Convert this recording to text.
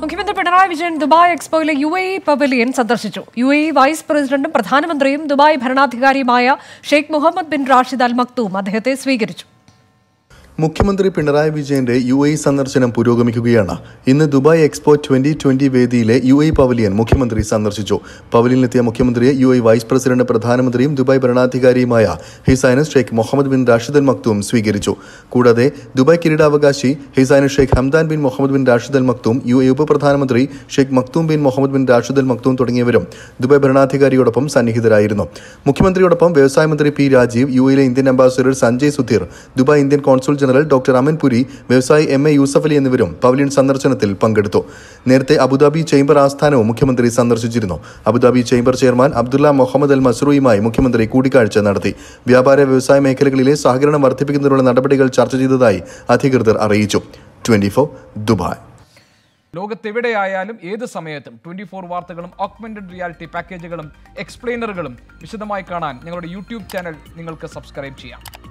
മുഖ്യമന്ത്രി പിണറായി വിജയൻ ദുബായ് എക്സ്പോയിലെ U A E pavilion സന്ദർശിച്ചു യു എ ഇ വൈസ് പ്രസിഡന്റും പ്രധാനമന്ത്രിയും ദുബായ് ഭരണാധികാരിയുമായ Sheikh Mohammed bin Rashid al Maktoum അദ്ദേഹത്തെ സ്വീകരിച്ചു മുഖ്യമന്ത്രി പിണറായി വിജയന്റെ യു എ സന്ദർശനം പുരോഗമിക്കുകയാണ് ഇന്ന് ദുബായ് എക്സ്പോ ട്വന്റി ട്വന്റി വേദിയിലെ യു എ പവലിയൻ മുഖ്യമന്ത്രി സന്ദർശിച്ചു പവലിയനിലെത്തിയ മുഖ്യമന്ത്രിയെ യു എ വൈസ് പ്രസിഡന്റ് പ്രധാനമന്ത്രിയും ദുബായ് ഭരണാധികാരിയുമായ his highness Sheikh Mohammed bin Rashid al Maktoum സ്വീകരിച്ചു കൂടാതെ ദുബായ് കിരീടാവകാശി his highness Sheikh Hamdan bin Mohammed bin Rashid al Maktoum U A ഉപപ്രധാനമന്ത്രി Sheikh Maktoum bin Mohammed bin Rashid al Maktoum തുടങ്ങിയവരും Dubai ഭരണാധികാരിയോടൊപ്പം സന്നിഹിതരായിരുന്നു മുഖ്യമന്ത്രിയോടൊപ്പം വ്യവസായ മന്ത്രി പി രാജീവ് യു എയിലെ Indian ambassador Sanjay Sudhir Dubai Indian consul general doctor Aman Puri വ്യവസായി എം എ യൂസഫ് അലി എന്നിവരും പവലിയൻ സന്ദർശനത്തിൽ പങ്കെടുത്തു നേരത്തെ അബുദാബി ചേംബർ ആസ്ഥാനവും മുഖ്യമന്ത്രി സന്ദർശിച്ചിരുന്നു Abu Dhabi chamber chairman Abdullah Mohammed al മസ്റൂയുമായി മുഖ്യമന്ത്രി കൂടിക്കാഴ്ച നടത്തി വ്യാപാര വ്യവസായ മേഖലകളിലെ സഹകരണം വർദ്ധിപ്പിക്കുന്നതിനുള്ള നടപടികൾ ചർച്ച ചെയ്തതായി അധികൃതർ അറിയിച്ചു ട്വന്റി ദുബായ് ലോകത്തെവിടെയായാലും ഏത് സമയത്തും ട്വന്റി ഫോർ വാർത്തകളും ഓഗ്മെന്റഡ് റിയാലിറ്റി പാക്കേജുകളും എക്സ്പ്ലെയിനറുകളും വിശദമായി കാണാൻ ഞങ്ങളുടെ യൂട്യൂബ് ചാനൽ നിങ്ങൾക്ക് സബ്സ്ക്രൈബ് ചെയ്യാം